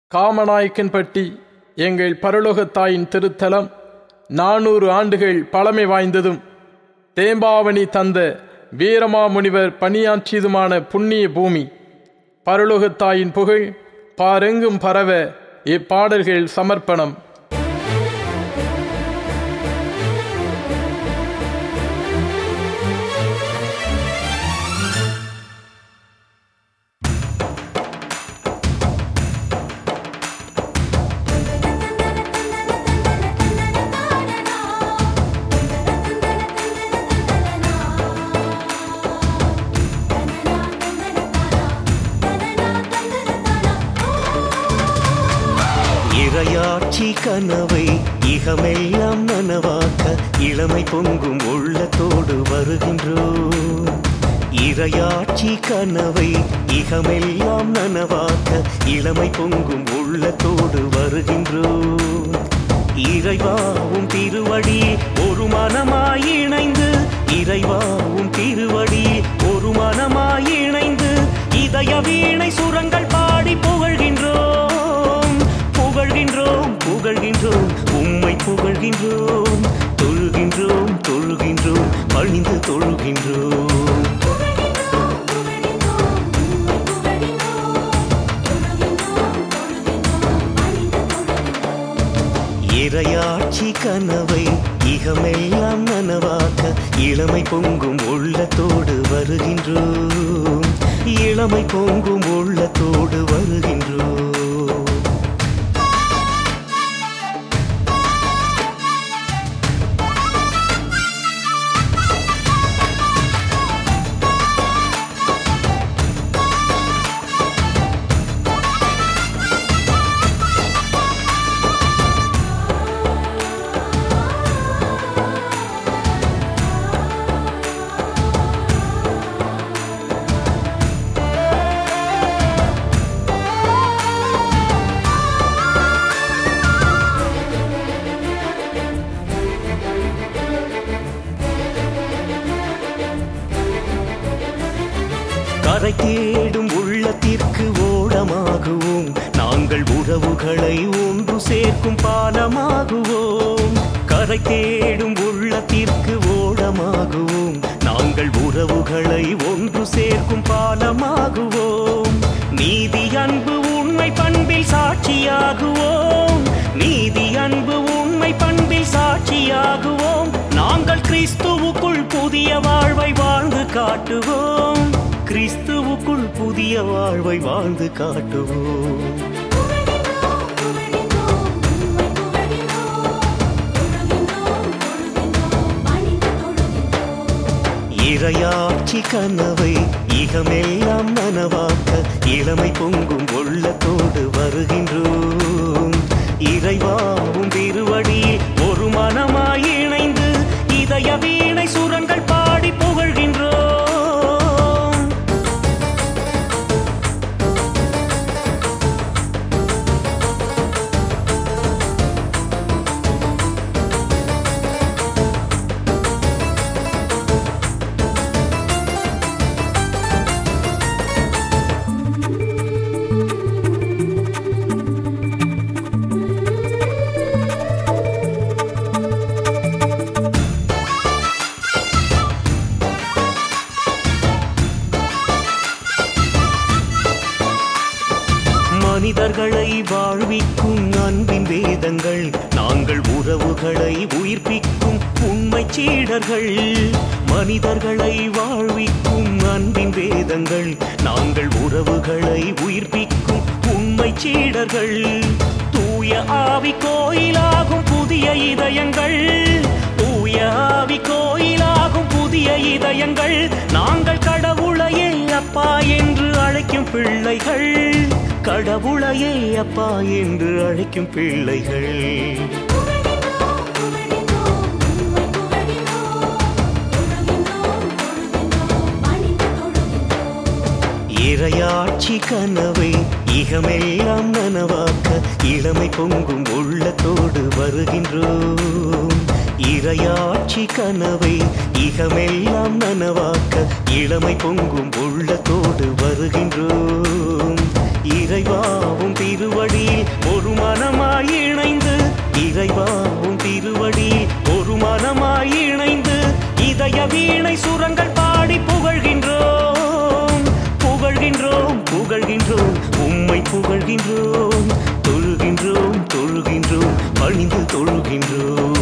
காமநாயக்கன்பட்டி எங்கள் பரலோகத்தாயின் திருத்தலம் நானூறு ஆண்டுகள் பழமை வாய்ந்ததும் தேம்பாவணி தந்த வீரமாமுனிவர் பணியாற்றியதுமான புண்ணிய பூமி பரலோகத்தாயின் புகழ் பாரெங்கும் பரவ இப்பாடல்கள் சமர்ப்பணம் இறையாட்சி கனவை இகமெல்லாம் நனவாக்க இளமை பொங்கும் உள்ளத்தோடு வருகின்றோம் இறையாட்சி கனவை இகமெல்லாம் நனவாக்க இளமை பொங்கும் உள்ளத்தோடு வருகின்றோம் இறைவாவும் திருவடி ஒரு மனமாய் இணைந்து இறைவாவும் திருவடி ஒரு மனமாய் இணைந்து இதய வீணை சுரங்கள் பாடி புகழ்கின்றோம் புகழ்கின்றோம் புகழ்கின்றோம் உம்மை புகழ்கின்றோம் தொழுகின்றோம் தொழுகின்றோம் பணிந்து தொழுகின்றோம் இறையாட்சி கனவை இகமெல்லாம் நனவாக்க இளமை பொங்கும் உள்ளத்தோடு வருகின்றோம் இளமை பொங்கும் உள்ளத்தோடு வருகின்றோம் கரை தேடும் உள்ளத்திற்கு ஓடமாகுவோம் நாங்கள் உறவுகளை ஒன்று சேர்க்கும் பாலமாகுவோம் கரை தேடும் உள்ளத்திற்கு ஓடமாகுவோம் நாங்கள் உறவுகளை ஒன்று சேர்க்கும் பாலமாகுவோம் நீதி அன்பு உண்மை பண்பில் சாட்சியாகுவோம் நீதி அன்பு உண்மை பண்பில் சாட்சியாகுவோம் நாங்கள் கிறிஸ்துவுக்குள் புதிய வாழ்வை வாழ்ந்து காட்டுவோம் கிறிஸ்துவுக்குள் புதிய வாழ்வை வாழ்ந்து காட்டுவோம் இறையாட்சி கனவை இகமெல்லாம் நனவாக்க இளமை பொங்கும் உள்ளத்தோடு வருகின்றோம் இறைவாவும் திருவடியில் ஒரு மனமாய் இணைந்து இதய வீணை சுரங்கள் பாடி புகழ்கின்றோம் மனிதர்களை வாழ்விக்கும் அன்பின் வேதங்கள் நாங்கள் உறவுகளை உயிர்ப்பிக்கும் உண்மை சீடர்கள் மனிதர்களை வாழ்விக்கும் அன்பின் வேதங்கள் நாங்கள் உறவுகளை உயிர்ப்பிக்கும் உண்மை சீடர்கள் தூய ஆவி கோயிலாகும் புதிய இதயங்கள் தூய ஆவி கோயிலாகும் புதிய இதயங்கள் நாங்கள் கடவுளையே அப்பா என்று அழைக்கும் பிள்ளைகள் கடவுளையே அப்பா என்று அழைக்கும் பிள்ளைகள் இறையாட்சி கனவை இகமெல்லாம் நனவாக்க இளமை பொங்கும் உள்ளத்தோடு வருகின்றோம் இறையாட்சி கனவை இகமெல்லாம் நனவாக்க இளமை பொங்கும் உள்ளத்தோடு வருகின்றோம் இறைவாவும் திருவடியில் இனிய வீணை சுரங்கள் பாடி புகழ்கின்றோம் புகழ்கின்றோம் புகழ்கின்றோம் உம்மை புகழ்கின்றோம் தொழுகின்றோம் தொழுகின்றோம் பணிந்து தொழுகின்றோம்